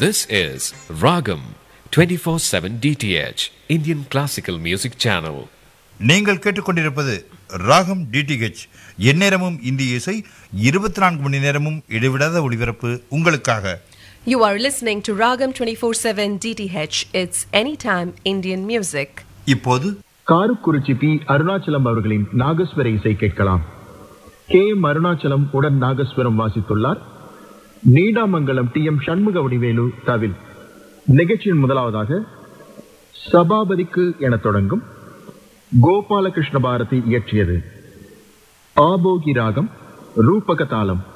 This is Ragam 24/7 DTH Indian Classical Music Channel. நீங்கள் கேட்டுக்கொண்டிருப்பது ராகம் டிடிஹெச் எந்நேரமும் இந்திய இசை இருபத்தி நான்கு மணி நேரமும் இடைவிடாத ஒளிபரப்பு உங்களுக்காக You are listening to Ragam 24/7 DTH. It's anytime Indian music. இப்போது காருக்குறிச்சி பி அருணாச்சலம் அவர்களின் நாகஸ்வர இசை கேட்கலாம் கே எம் அருணாச்சலம் உடன் நாகஸ்வரம் வாசித்துள்ளார் நீடாமங்கலம் டி எம் சண்முக வடிவேலு தவில் நிகழ்ச்சியின் முதலாவதாக சபாபதிக்கு என தொடங்கும் கோபாலகிருஷ்ண பாரதி இயற்றியது ஆபோகி ராகம் ரூபக தாளம்